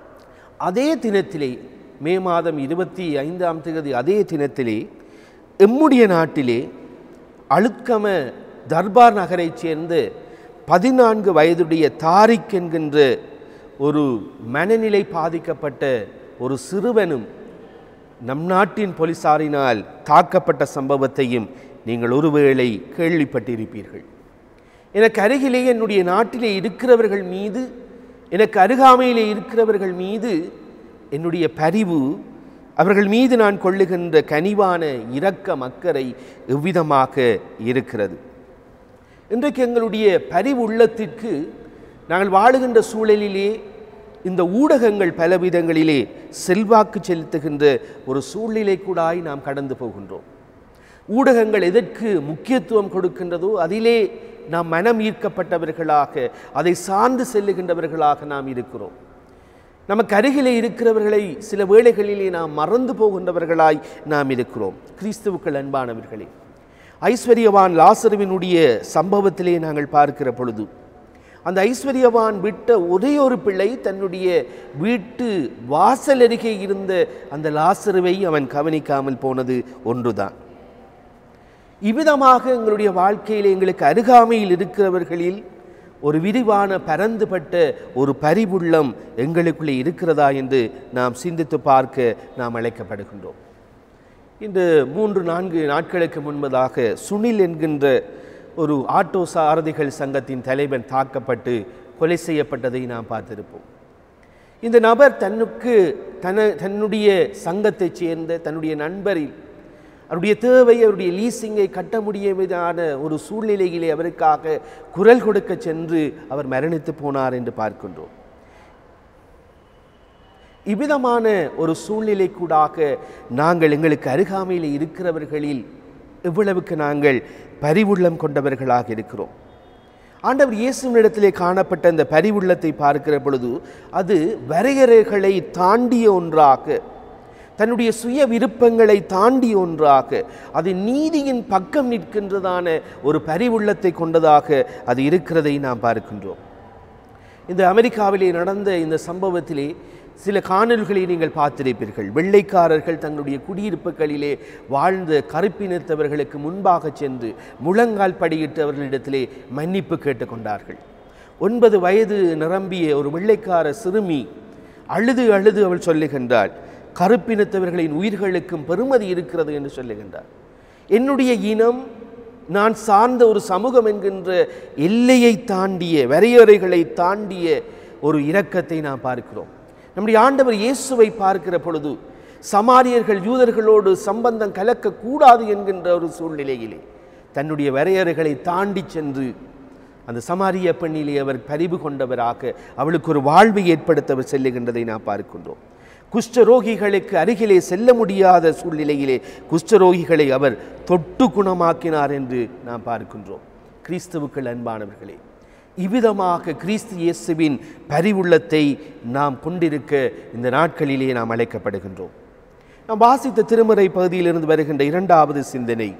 அதே தினத்திலே மே மாதம் இருபத்தி ஐந்தாம் தேதி அதே தினத்திலே எம்முடைய நாட்டிலே அழுக்கம தர்பார் நகரைச் சேர்ந்த பதினான்கு வயதுடைய தாரிக் என்கின்ற ஒரு மனநிலை பாதிக்கப்பட்ட ஒரு சிறுவனும் நம் நாட்டின் போலீசாரினால் தாக்கப்பட்ட சம்பவத்தையும் நீங்கள் ஒருவேளை கேள்விப்பட்டிருப்பீர்கள் எனக்கு அருகிலே என்னுடைய நாட்டிலே இருக்கிறவர்கள் மீது எனக்கு அருகாமையிலே இருக்கிறவர்கள் மீது என்னுடைய பரிவு அவர்கள் மீது நான் கொள்ளுகின்ற கனிவான இரக்க மக்கரை எவ்விதமாக இருக்கிறது இன்றைக்கு எங்களுடைய பரிவு உள்ளத்திற்கு நாங்கள் வாழுகின்ற சூழலிலே இந்த ஊடகங்கள் பல விதங்களிலே செல்வாக்கு செலுத்துகின்ற ஒரு சூழ்நிலை கூடாய் நாம் கடந்து போகின்றோம் ஊடகங்கள் எதற்கு முக்கியத்துவம் கொடுக்கின்றதோ அதிலே நாம் மனம் ஈர்க்கப்பட்டவர்களாக அதை சார்ந்து செல்லுகின்றவர்களாக நாம் இருக்கிறோம் நமக்கு அருகிலே இருக்கிறவர்களை சில வேளைகளிலே நாம் மறந்து போகின்றவர்களாய் நாம் இருக்கிறோம் கிறிஸ்துவுக்கள் அன்பானவர்களே ஐஸ்வர்யவான் லாசருவினுடைய சம்பவத்திலே நாங்கள் பார்க்கிற பொழுது அந்த ஐஸ்வர்யவான் விட்ட ஒரே ஒரு பிள்ளை தன்னுடைய வீட்டு வாசல் அருகே இருந்த அந்த லாசருவை அவன் கவனிக்காமல் போனது ஒன்றுதான் இவ்விதமாக எங்களுடைய வாழ்க்கையில் எங்களுக்கு அருகாமையில் இருக்கிறவர்களில் ஒரு விரிவான பரந்துபட்ட ஒரு பரிவுள்ளம் எங்களுக்குள்ளே இருக்கிறதா என்று நாம் சிந்தித்து பார்க்க நாம் அழைக்கப்படுகின்றோம் இந்த மூன்று நான்கு நாட்களுக்கு முன்பதாக சுனில் என்கின்ற ஒரு ஆட்டோ சாரதிகள் சங்கத்தின் தலைவன் தாக்கப்பட்டு கொலை செய்யப்பட்டதை நாம் பார்த்திருப்போம் இந்த நபர் தன்னுக்கு தன தன்னுடைய சங்கத்தைச் சேர்ந்த தன்னுடைய நண்பரில் அவருடைய தேவை அவருடைய லீசிங்கை கட்ட முடியாத ஒரு சூழ்நிலையிலே அவருக்காக குரல் கொடுக்க சென்று அவர் மரணித்து போனார் என்று பார்க்கின்றோம் இவ்விதமான ஒரு சூழ்நிலைக்கூடாக நாங்கள் எங்களுக்கு அருகாமையில் இருக்கிறவர்களில் எவ்வளவுக்கு நாங்கள் பரிவுள்ளம் கொண்டவர்களாக இருக்கிறோம் ஆண்டவர் இயேசுவினிடத்திலே காணப்பட்ட அந்த பரிவுள்ளத்தை பார்க்கிற பொழுது அது வரையறைகளை தாண்டிய ஒன்றாக தன்னுடைய சுய விருப்பங்களை தாண்டிய ஒன்றாக அது நீதியின் பக்கம் நிற்கின்றதான ஒரு பரிவுள்ளத்தை கொண்டதாக அது இருக்கிறதை நாம் பார்க்கின்றோம் இந்த அமெரிக்காவிலே நடந்த இந்த சம்பவத்திலே சில காணொல்களை நீங்கள் பார்த்திருப்பீர்கள் வெள்ளைக்காரர்கள் தங்களுடைய குடியிருப்புகளிலே வாழ்ந்த கருப்பினத்தவர்களுக்கு முன்பாக சென்று முழங்கால் படியிட்டு அவர்களிடத்திலே மன்னிப்பு கேட்டுக்கொண்டார்கள் ஒன்பது வயது நிரம்பிய ஒரு வெள்ளைக்கார சிறுமி அழுது அழுது அவள் சொல்லுகின்றாள் கருப்பினத்தவர்களின் உயிர்களுக்கும் பெருமதி இருக்கிறது என்று சொல்லுகின்றார் என்னுடைய இனம் நான் சார்ந்த ஒரு சமூகம் என்கின்ற எல்லையை தாண்டிய வரையறைகளை தாண்டிய ஒரு இரக்கத்தை நாம் பார்க்கிறோம் நம்முடைய ஆண்டவர் இயேசுவை பார்க்கிற பொழுது சமாரியர்கள் யூதர்களோடு சம்பந்தம் கலக்கக்கூடாது என்கின்ற ஒரு சூழ்நிலையிலே தன்னுடைய வரையறைகளை தாண்டி சென்று அந்த சமாரிய பெண்ணிலே அவர் பரிவு கொண்டவராக அவளுக்கு ஒரு வாழ்வை ஏற்படுத்த அவர் செல்லுகின்றதை நாம் பார்க்கின்றோம் குஷ்டரோகிகளுக்கு அருகிலே செல்ல முடியாத சூழ்நிலையிலே குஷ்டரோகிகளை அவர் தொட்டு குணமாக்கினார் என்று நாம் பார்க்கின்றோம் கிறிஸ்துவுக்கள் அன்பானவர்களே இவ்விதமாக கிறிஸ்து இயேசுவின் பரிவுள்ளத்தை நாம் கொண்டிருக்க இந்த நாட்களிலே நாம் அழைக்கப்படுகின்றோம் நாம் வாசித்த திருமறை பகுதியிலிருந்து வருகின்ற இரண்டாவது சிந்தனை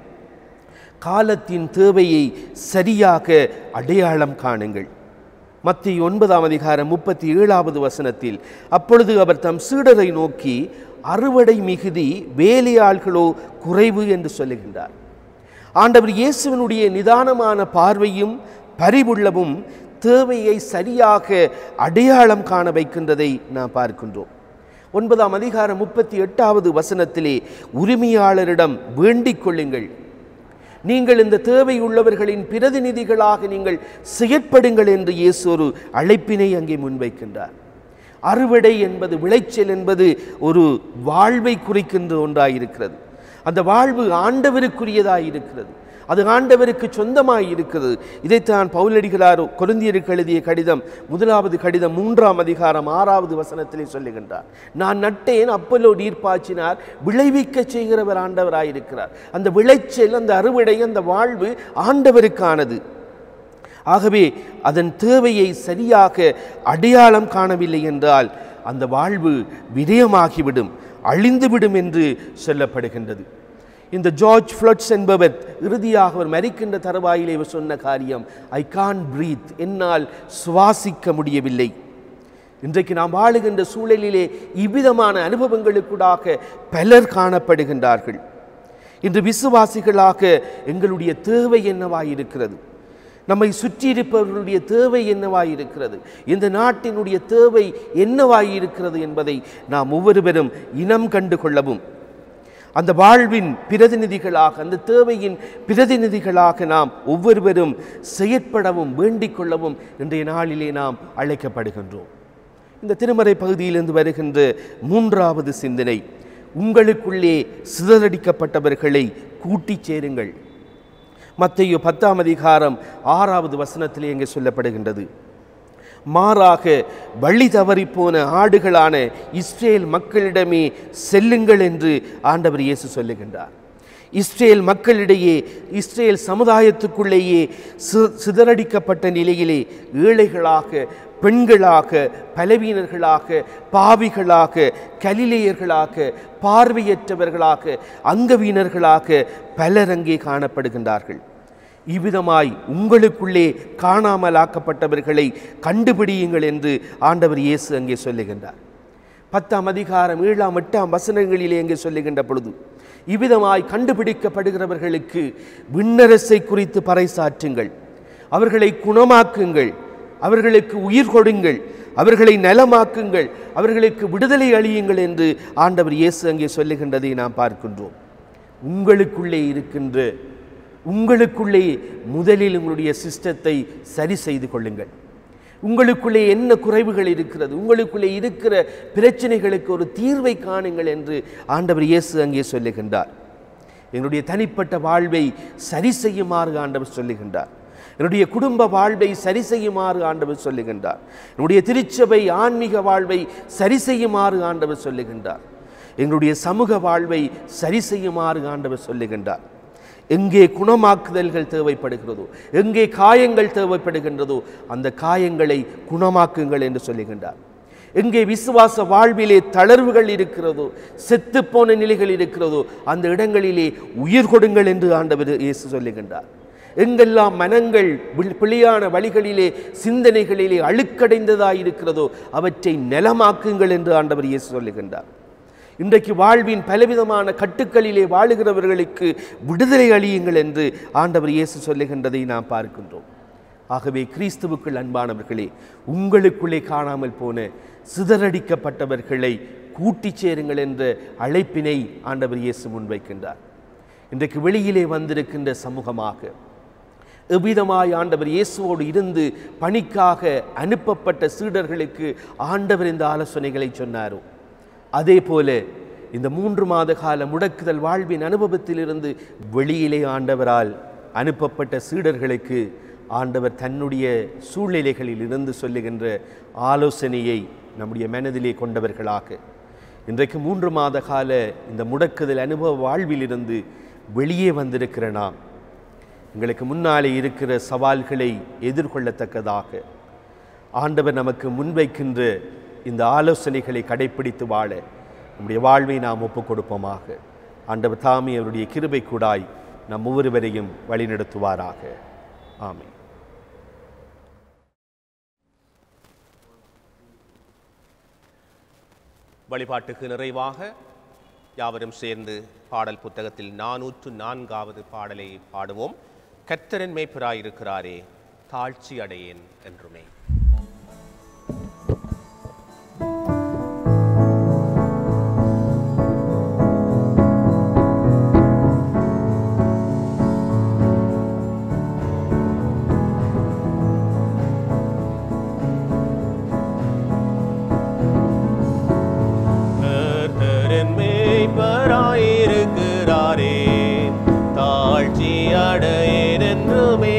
காலத்தின் தேவையை சரியாக அடையாளம் காணுங்கள் மத்திய ஒன்பதாம் அதிகாரம் முப்பத்தி ஏழாவது வசனத்தில் அப்பொழுது அவர் தம் சீடரை நோக்கி அறுவடை மிகுதி வேலையாள்களோ குறைவு என்று சொல்லுகின்றார் ஆண்டவர் இயேசுவினுடைய நிதானமான பார்வையும் பரிவுள்ளவும் தேவையை சரியாக அடையாளம் காண வைக்கின்றதை நாம் பார்க்கின்றோம் ஒன்பதாம் அதிகாரம் முப்பத்தி எட்டாவது வசனத்திலே உரிமையாளரிடம் வேண்டிக் கொள்ளுங்கள் நீங்கள் இந்த தேவை உள்ளவர்களின் பிரதிநிதிகளாக நீங்கள் செயற்படுங்கள் என்று இயேசு ஒரு அழைப்பினை அங்கே முன்வைக்கின்றார் அறுவடை என்பது விளைச்சல் என்பது ஒரு வாழ்வை குறிக்கின்ற ஒன்றாயிருக்கிறது அந்த வாழ்வு ஆண்டவருக்குரியதாய் இருக்கிறது அது ஆண்டவருக்கு சொந்தமாய் இருக்கிறது இதைத்தான் பவுலடிகளார் கொருந்தியருக்கு எழுதிய கடிதம் முதலாவது கடிதம் மூன்றாம் அதிகாரம் ஆறாவது வசனத்திலே சொல்லுகின்றார் நான் நட்டேன் அப்பல்லோ நீர் பாய்ச்சினார் விளைவிக்க செய்கிறவர் ஆண்டவராயிருக்கிறார் அந்த விளைச்சல் அந்த அறுவடை அந்த வாழ்வு ஆண்டவருக்கானது ஆகவே அதன் தேவையை சரியாக அடையாளம் காணவில்லை என்றால் அந்த வாழ்வு விரயமாகிவிடும் அழிந்துவிடும் என்று சொல்லப்படுகின்றது இந்த ஜார்ஜ் ஃப்ளட்ஸ் என்பவர் இறுதியாக அவர் மரிக்கின்ற தருவாயிலே இவர் சொன்ன காரியம் ஐ கான் பிரீத் என்னால் சுவாசிக்க முடியவில்லை இன்றைக்கு நாம் வாழுகின்ற சூழலிலே இவ்விதமான அனுபவங்களுக்கூடாக பலர் காணப்படுகின்றார்கள் இன்று விசுவாசிகளாக எங்களுடைய தேவை என்னவாயிருக்கிறது நம்மை சுற்றியிருப்பவர்களுடைய தேவை என்னவாயிருக்கிறது இந்த நாட்டினுடைய தேவை என்னவாயிருக்கிறது என்பதை நாம் ஒவ்வொருவரும் இனம் கண்டு கொள்ளவும் அந்த வாழ்வின் பிரதிநிதிகளாக அந்த தேவையின் பிரதிநிதிகளாக நாம் ஒவ்வொருவரும் செயற்படவும் வேண்டிக் கொள்ளவும் இன்றைய நாளிலே நாம் அழைக்கப்படுகின்றோம் இந்த திருமறை பகுதியிலிருந்து வருகின்ற மூன்றாவது சிந்தனை உங்களுக்குள்ளே சிதறடிக்கப்பட்டவர்களை கூட்டிச் சேருங்கள் மத்தையோ பத்தாம் அதிகாரம் ஆறாவது வசனத்திலே இங்கே சொல்லப்படுகின்றது மாறாக வழி தவறிப்போன ஆடுகளான இஸ்ரேல் மக்களிடமே செல்லுங்கள் என்று ஆண்டவர் இயேசு சொல்லுகின்றார் இஸ்ரேல் மக்களிடையே இஸ்ரேல் சமுதாயத்துக்குள்ளேயே சி- சிதறடிக்கப்பட்ட நிலையிலே ஏழைகளாக பெண்களாக பலவீனர்களாக பாவிகளாக கலிலேயர்களாக பார்வையற்றவர்களாக அங்கவீனர்களாக பலர் அங்கே காணப்படுகின்றார்கள் இவ்விதமாய் உங்களுக்குள்ளே காணாமலாக்கப்பட்டவர்களை கண்டுபிடியுங்கள் என்று ஆண்டவர் இயேசு அங்கே சொல்லுகின்றார் பத்தாம் அதிகாரம் ஏழாம் எட்டாம் வசனங்களிலே அங்கே சொல்லுகின்ற பொழுது இவ்விதமாய் கண்டுபிடிக்கப்படுகிறவர்களுக்கு விண்ணரசை குறித்து பறைசாற்றுங்கள் அவர்களை குணமாக்குங்கள் அவர்களுக்கு உயிர் கொடுங்கள் அவர்களை நலமாக்குங்கள் அவர்களுக்கு விடுதலை அளியுங்கள் என்று ஆண்டவர் இயேசு அங்கே சொல்லுகின்றதை நாம் பார்க்கின்றோம் உங்களுக்குள்ளே இருக்கின்ற உங்களுக்குள்ளே முதலில் உங்களுடைய சிஸ்டத்தை சரி செய்து கொள்ளுங்கள் உங்களுக்குள்ளே என்ன குறைவுகள் இருக்கிறது உங்களுக்குள்ளே இருக்கிற பிரச்சனைகளுக்கு ஒரு தீர்வை காணுங்கள் என்று ஆண்டவர் இயேசு அங்கே சொல்லுகின்றார் எங்களுடைய தனிப்பட்ட வாழ்வை சரி செய்யுமாறு ஆண்டவர் சொல்லுகின்றார் என்னுடைய குடும்ப வாழ்வை சரி செய்யுமாறு ஆண்டவர் சொல்லுகின்றார் என்னுடைய திருச்சபை ஆன்மீக வாழ்வை சரி செய்யுமாறு ஆண்டவர் சொல்லுகின்றார் எங்களுடைய சமூக வாழ்வை சரி செய்யுமாறு ஆண்டவர் சொல்லுகின்றார் எங்கே குணமாக்குதல்கள் தேவைப்படுகிறதோ எங்கே காயங்கள் தேவைப்படுகின்றதோ அந்த காயங்களை குணமாக்குங்கள் என்று சொல்லுகின்றார் எங்கே விசுவாச வாழ்விலே தளர்வுகள் இருக்கிறதோ செத்துப்போன நிலைகள் இருக்கிறதோ அந்த இடங்களிலே உயிர் கொடுங்கள் என்று ஆண்டவர் இயேசு சொல்லுகின்றார் எங்கெல்லாம் மனங்கள் வில்- பிழையான வழிகளிலே சிந்தனைகளிலே அழுக்கடைந்ததாய் இருக்கிறதோ அவற்றை நலமாக்குங்கள் என்று ஆண்டவர் இயேசு சொல்லுகின்றார் இன்றைக்கு வாழ்வின் பலவிதமான கட்டுக்களிலே வாழுகிறவர்களுக்கு விடுதலை அளியுங்கள் என்று ஆண்டவர் இயேசு சொல்லுகின்றதை நாம் பார்க்கின்றோம் ஆகவே கிறிஸ்துவுக்குள் அன்பானவர்களே உங்களுக்குள்ளே காணாமல் போன சிதறடிக்கப்பட்டவர்களை கூட்டிச் சேருங்கள் என்ற அழைப்பினை ஆண்டவர் இயேசு முன்வைக்கின்றார் இன்றைக்கு வெளியிலே வந்திருக்கின்ற சமூகமாக எவ்விதமாய் ஆண்டவர் இயேசுவோடு இருந்து பணிக்காக அனுப்பப்பட்ட சீடர்களுக்கு ஆண்டவர் இந்த ஆலோசனைகளை சொன்னாரோ அதே போல இந்த மூன்று மாத கால முடக்குதல் வாழ்வின் அனுபவத்திலிருந்து வெளியிலே ஆண்டவரால் அனுப்பப்பட்ட சீடர்களுக்கு ஆண்டவர் தன்னுடைய சூழ்நிலைகளில் இருந்து சொல்லுகின்ற ஆலோசனையை நம்முடைய மனதிலே கொண்டவர்களாக இன்றைக்கு மூன்று மாத கால இந்த முடக்குதல் அனுபவ வாழ்விலிருந்து வெளியே வந்திருக்கிற நாம் எங்களுக்கு முன்னாலே இருக்கிற சவால்களை எதிர்கொள்ளத்தக்கதாக ஆண்டவர் நமக்கு முன்வைக்கின்ற இந்த ஆலோசனைகளை கடைப்பிடித்து வாழ நம்முடைய வாழ்வை நாம் ஒப்புக் கொடுப்போமாக ஆண்டவர் தாமே அவருடைய கிருபை கூடாய் நம் ஒவ்வொருவரையும் வழிநடத்துவாராக ஆமென் வழிபாட்டுக்கு நிறைவாக யாவரும் சேர்ந்து பாடல் புத்தகத்தில் நானூற்று நான்காவது பாடலை பாடுவோம் கர்த்தரன் மேய்ப்பராயிருக்கிறாரே தாழ்ச்சி அடையேன் என்றுமே கர்த்தரன் மேய்ப்பராயிருக்கிறாரே தாழ்ச்சி அடையேன் என்றுமே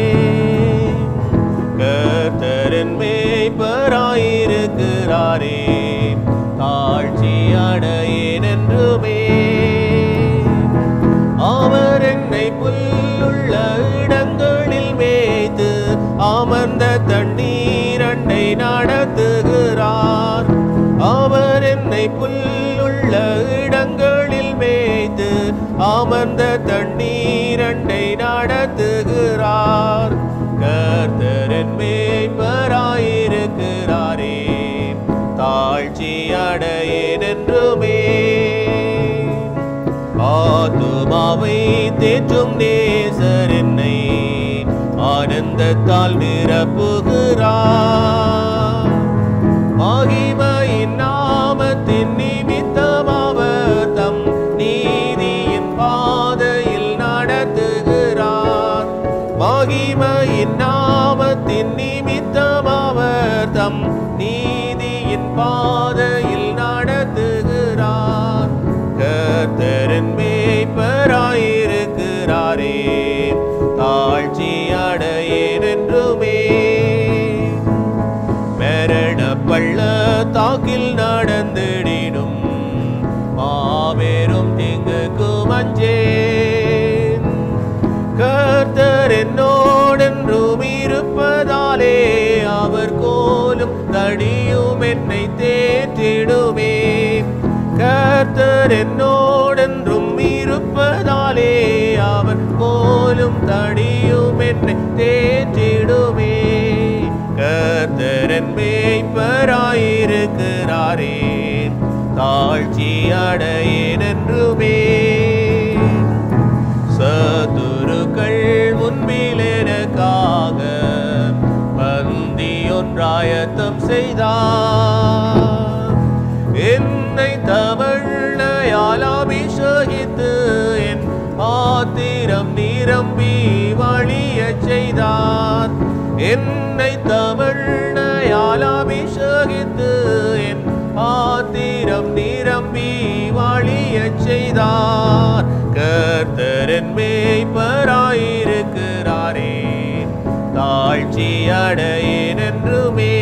கர்த்தரன் மேய்ப்பராயிருக்கிறாரே தாழ்ச்சி அடையேன் என்றுமே அவர் என்னை புல்லுள்ள இடங்களில் மேய்த்து அமர்ந்த தண்ணீரண்டை நடத்துகிறார் அவர் என்னை புல்லுள்ள இடங்களில் மேய்த்து அமர்ந்த தண்ணீரண்டை நடத்துகிறார் கர்த்தரன் மேய்ப்பராயிருக்கிறாரே தாழ்ச்சி அடையேன் என்றுமே ஆத்துமாவை தேற்றும் நேசர் என்னை ஆனந்தத்தால் நிரப்புகிறார் மகிமையின் நாமத்தின் நிமித்தம் அவர் தம் நீதியின் பாதையில் நடத்துகிறார் மகிமையின் நாமத்தின் நிமித்தம் அவர் தம் நீதியின் பாதையில் நடத்துகிறார் கர்த்தரன் மேய்ப்பராயிருக்கிறாரே தாழ்ச்சி அடையேன் என்றுமே மரண பள்ள தாக்கில் நடந்திடினும் மாபெரும் தீங்குக்கு மஞ்சேன் கர்த்தர் என்னோடென்றும் இருப்பதாலே அவர் கோலும் தடியும் என்னை தேற்றிடுமே கர்த்தர் என்னோடென்றும் இருப்பதாலே அவர் கோலும் தடியும் என்னை தேற்றிடுமே கர்த்தரன் மேய்ப்பராயிருக்கிறாரே தாழ்ச்சி அடையேன் என்றுமே சதுருக்கள் முன்பில் எனக்காக பந்தி ஒன்றாயத்தம் செய்தார் என்னை தவழ்னையால் அபிஷேகித்து என் பாத்திரம் நிரம்பி வழியச் செய்தார் என்னை தவழ்னையால் அபிஷேகித்து என் பாத்திரம் நிரம்பி வழியச் செய்தார் கர்த்தரன் மேய்ப்பராயிருக்கிறாரே அடையேன் என்றுமே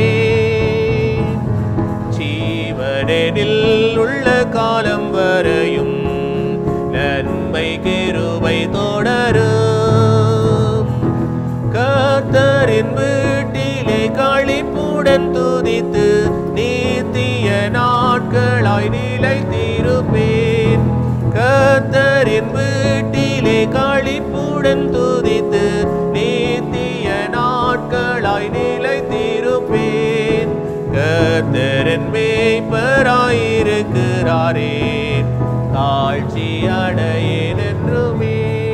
ஜீவனில் உள்ள காலம் வரையும் நன்மை கிருபை தொடரும் கர்த்தரின் வீட்டிலே களிப்புடன் துதித்து நீத்திய நாட்களாய் நிலைத்திருப்பேன் கர்த்தரின் வீட்டிலே களிப்புடன் துதித்து நீத்திய நாட்களாய் நிலைத்திருப்பேன் கர்த்தரின் மேய்ப்பராயிருக்கிறாரே தாழ்ச்சி அடையேன் என்றுமே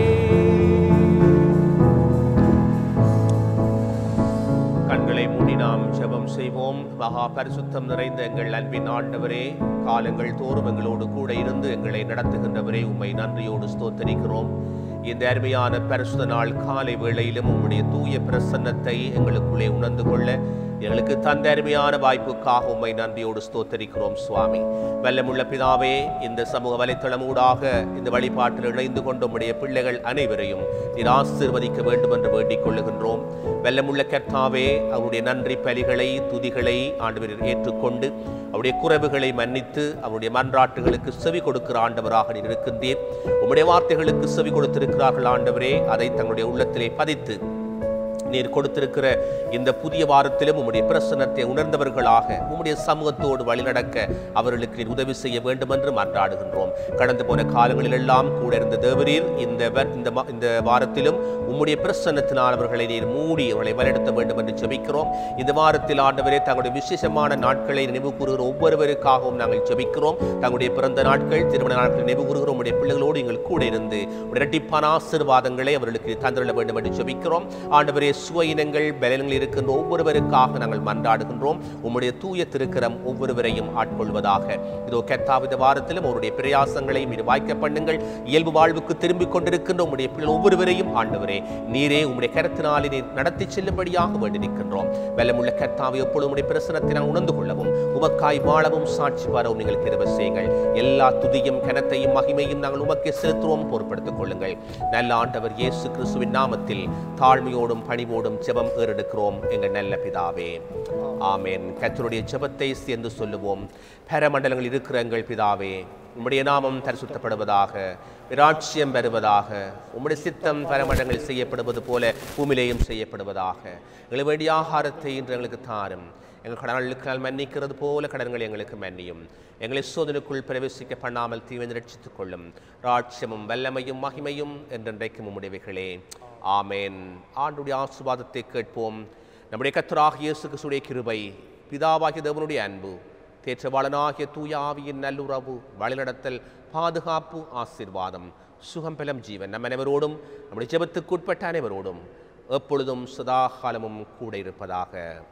கண்களை மூடி நாம் ஜெபம் செய்வோம் மகா பரிசுத்தம் நிறைந்த எங்கள் அன்பின் ஆண்டவரே காலங்கள் தோறும் எங்களோடு கூட இருந்து எங்களை நடத்துகின்றவரே உம்மை நன்றியோடு ஸ்தோத்தரிக்கிறோம் இந்த அருமையான பரிசுத்த நாள் காலை வேளையிலும் உம்முடைய தூய பிரசன்னத்தை எங்களுக்குள்ளே உணர்ந்து கொள்ள எங்களுக்கு தந்த அருமையான வாய்ப்புக்காக உம்மை நன்றியோடு ஸ்தோத்தரிக்கிறோம் சுவாமி வல்லமுள்ள பிதாவே இந்த சமூக வலைத்தளம் ஊடாக இந்த வழிபாட்டில் இணைந்து கொண்ட உம்முடைய பிள்ளைகள் அனைவரையும் நீர் ஆசீர்வதிக்க வேண்டும் என்று வேண்டிக் கொள்ளுகின்றோம் வெல்லமுள்ள கர்த்தாவே அவருடைய நன்றி பலிகளை துதிகளை ஆண்டவரில் ஏற்றுக்கொண்டு அவருடைய குறைவுகளை மன்னித்து அவருடைய மன்றாட்டுகளுக்கு செவி கொடுக்கிற ஆண்டவராக நீர் இருக்கின்றீர் உம்முடைய வார்த்தைகளுக்கு செவி கொடுத்திருக்கிறார்கள் ஆண்டவரே அதை தங்களுடைய உள்ளத்திலே பதித்து நீர் கொடுத்திருக்கிற இந்த புதிய வாரத்திலும் உம்முடைய பிரசன்னத்தை உணர்ந்தவர்களாக உம்முடைய சமூகத்தோடு வழிநடக்க அவர்களுக்கு நீர் உதவி செய்ய வேண்டும் என்று மன்றாடுகின்றோம் கடந்து போன காலங்களில் எல்லாம் கூட இருந்த தேவரீர் இந்த வ- இந்த மா- இந்த வாரத்திலும் உம்முடைய பிரசன்னத்தினால் அவர்களை நீர் மூடி அவர்களை வழிநடத்த வேண்டும் என்று ஜெபிக்கிறோம் இந்த வாரத்தில் ஆண்டவரே தங்களுடைய விசேஷமான நாட்களை நினைவு கூறுகிற ஒவ்வொருவருக்காகவும் நாங்கள் ஜெபிக்கிறோம் தங்களுடைய பிறந்த நாட்கள் திருமண நாட்கள் நினைவு கூறுகிறோம் உம்முடைய பிள்ளைகளோடு எங்கள் கூட இருந்து உம்முடைய இரட்டிப்பான ஆசீர்வாதங்களை அவர்களுக்கு நீர் தந்திரல வேண்டும் என்று ஜெபிக்கிறோம் ஆண்டவரே சுவையினங்கள் பலன்கள் இருக்கின்ற ஒவ்வொருவருக்காக நாங்கள் மன்றாடுகின்றோம் உம்முடைய தூய திருக்கரம் ஒவ்வொருவரையும் ஆட்கொள்வதாக இதோ கெத்தாவித வாரத்திலும் அவருடைய பிரயாசங்களை மீது வாய்க்க பண்ணுங்கள் இயல்பு வாழ்வுக்கு திரும்பிக் கொண்டிருக்கின்ற உம்முடைய பிள்ளை ஒவ்வொருவரையும் ஆண்டவரே நீரே உம்முடைய கரத்தினாலே நீர் நடத்தி செல்லும்படியாக வேண்டி நிற்கின்றோம் வெள்ளமுள்ள கர்த்தாவை எப்பொழுதும் உம்முடைய பிரசனத்தை நான் உணர்ந்து கொள்ளவும் உமக்காய் வாழவும் சாட்சி வரவும் நீங்கள் கிருப செய்யுங்கள் எல்லா துதியும் கனத்தையும் மகிமையும் நாங்கள் உமக்கே செலுத்துவோம் பொறுப்படுத்திக் கொள்ளுங்கள் நல்ல ஆண்டவர் இயேசு கிறிஸ்துவின் நாமத்தில் தாழ்மையோடும் பணிவோடும் ஜெபம் ஏறெடுக்கிறோம் எங்கள் நல்ல பிதாவே ஆமென் கர்த்தருடைய ஜெபத்தை சேர்ந்து சொல்லுவோம் பரமண்டலங்கள் இருக்கிற எங்கள் பிதாவே உம்முடைய நாமம் தரிசுத்தப்படுவதாக ராட்சியம் பெறுவதாக உம்முடைய சித்தம் பரமண்டலங்களில் செய்யப்படுவது போல பூமியிலேயும் செய்யப்படுவதாக எங்களுக்கு வேண்டிய ஆகாரத்தை இன்று எங்களுக்கு தாரும் எங்கள் கடன்களுக்கு நாள் மன்னிக்கிறது போல கடன்களை எங்களுக்கு மன்னியும் எங்களை சோதனைக்குள் பிரவேசிக்க பண்ணாமல் தீவிர ரட்சித்துக் கொள்ளும் ராட்சியமும் வல்லமையும் மகிமையும் என்றென்றைக்கும் உம்முடையவைகளே ஆமேன் ஆண்டுடைய ஆசுவாதத்தை கேட்போம் நம்முடைய கத்தராகிய இயேசு கிறிஸ்துடைய கிருபை பிதாவாகிய தேவனுடைய அன்பு தேற்றவாளனாகிய தூய ஆவியின் நல்லுறவு வழிநடத்தல் பாதுகாப்பு ஆசீர்வாதம் சுகம் பெலம் ஜீவன் நம் அனைவரோடும் நம்முடைய ஜெபத்துக்கு உட்பட்ட அனைவரோடும் எப்பொழுதும் சதா காலமும் கூட இருப்பதாக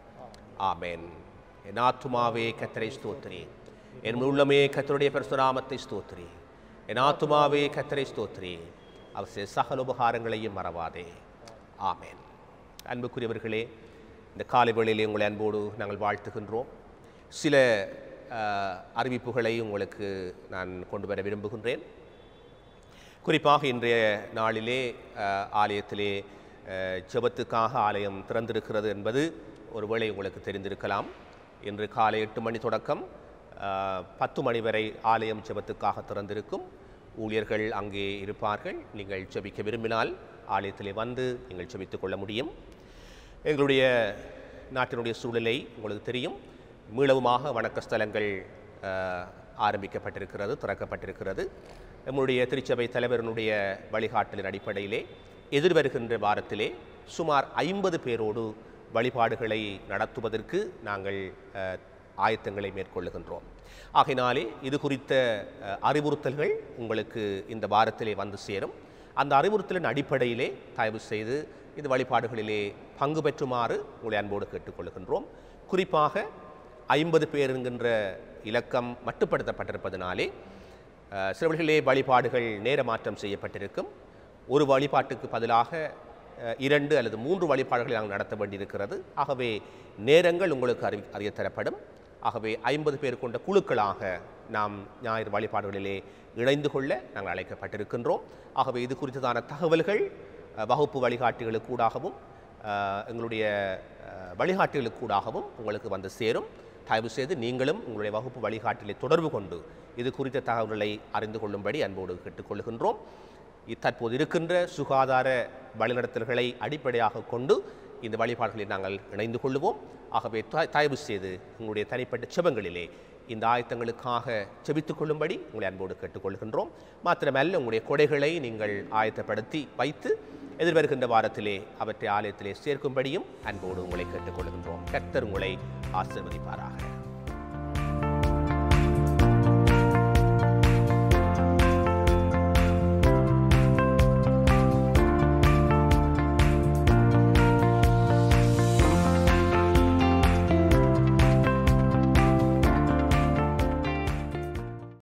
ஆமென் என் ஆத்துமாவே கத்தரை ஸ்தோத்திரி என் உள்ளமே கத்தருடைய பரசுராமத்தை ஸ்தோத்திரி என் ஆத்துமாவே கத்தரை ஸ்தோத்திரி அவர் செய்த சகல உபகாரங்களையும் மறவாதே ஆமென் அன்புக்குரியவர்களே இந்த காலை வேளையிலே உங்களை அன்போடு நாங்கள் வாழ்த்துகின்றோம் சில அஹ், அறிவிப்புகளை உங்களுக்கு நான் கொண்டு வர விரும்புகின்றேன் குறிப்பாக இன்றைய நாளிலே அஹ், ஆலயத்திலே அஹ், ஜெபத்துக்காக ஆலயம் திறந்திருக்கிறது என்பது ஒருவேளை உங்களுக்கு தெரிந்திருக்கலாம் இன்று காலை எட்டு மணி தொடக்கம் அஹ், பத்து மணி வரை ஆலயம் ஜெபத்துக்காக திறந்திருக்கும் ஊழியர்கள் அங்கே இருப்பார்கள் நீங்கள் ஜெபிக்க விரும்பினால் ஆலயத்திலே வந்து நீங்கள் ஜெபித்துக் கொள்ள முடியும் எங்களுடைய நாட்டினுடைய சூழலை உங்களுக்கு தெரியும் மீளவுமாக வணக்க ஸ்தலங்கள் அஹ், ஆரம்பிக்கப்பட்டிருக்கிறது திறக்கப்பட்டிருக்கிறது நம்முடைய திருச்சபை தலைவரினுடைய வழிகாட்டலின் அடிப்படையிலே எதிர்வருகின்ற வாரத்திலே சுமார் ஐம்பது பேரோடு வழிபாடுகளை நடத்துவதற்கு நாங்கள் அஹ், ஆயத்தங்களை மேற்கொள்ளுகின்றோம் ஆகையினாலே இது குறித்த அஹ், அறிவுறுத்தல்கள் உங்களுக்கு இந்த வாரத்திலே வந்து சேரும் அந்த அறிவுறுத்தலின் அடிப்படையிலே தயவு செய்து இந்த வழிபாடுகளிலே பங்கு பெற்றுமாறு உங்களை அன்போடு கேட்டுக்கொள்கின்றோம் குறிப்பாக ஐம்பது பேர் என்கின்ற இலக்கம் மட்டுப்படுத்தப்பட்டிருப்பதனாலே அஹ், சில வழிகளிலே வழிபாடுகள் நேர மாற்றம் செய்யப்பட்டிருக்கும் ஒரு வழிபாட்டுக்கு பதிலாக அஹ், இரண்டு அல்லது மூன்று வழிபாடுகளை நாங்கள் நடத்த வேண்டியிருக்கிறது ஆகவே நேரங்கள் உங்களுக்கு அறிவி அறியத்தரப்படும் ஆகவே ஐம்பது பேர் கொண்ட குழுக்களாக நாம் ஞாயிறு வழிபாடுகளிலே இணைந்து கொள்ள நாங்கள் அழைக்கப்பட்டிருக்கின்றோம் ஆகவே இது குறித்ததான தகவல்கள் அஹ், வகுப்பு வழிகாட்டிகளுக்கு கூடாகவும் அஹ், எங்களுடைய அஹ், வழிகாட்டுதலுக்கூடாகவும் உங்களுக்கு வந்து சேரும் தயவு செய்து நீங்களும் உங்களுடைய வகுப்பு வழிகாட்டிலை தொடர்பு கொண்டு இது குறித்த தகவல்களை அறிந்து கொள்ளும்படி அன்போடு கேட்டுக்கொள்கின்றோம் இ- தற்போது இருக்கின்ற சுகாதார வழிநடத்தல்களை அடிப்படையாக கொண்டு இந்த வழிபாடுகளில் நாங்கள் இணைந்து கொள்ளுவோம் ஆகவே த- தயவு செய்து உங்களுடைய தனிப்பட்ட செபங்களிலே இந்த ஆயத்தங்களுக்காக செபித்துக் கொள்ளும்படி உங்களை அன்போடு கேட்டுக்கொள்கின்றோம் மாத்திரமல்ல உங்களுடைய கொடைகளை நீங்கள் ஆயத்தப்படுத்தி வைத்து எதிர்வருகின்ற வாரத்திலே அவற்றை ஆலயத்திலே சேர்க்கும்படியும் அன்போடு உங்களை கேட்டுக்கொள்கின்றோம் கர்த்தர் உங்களை ஆசீர்வதிப்பாராக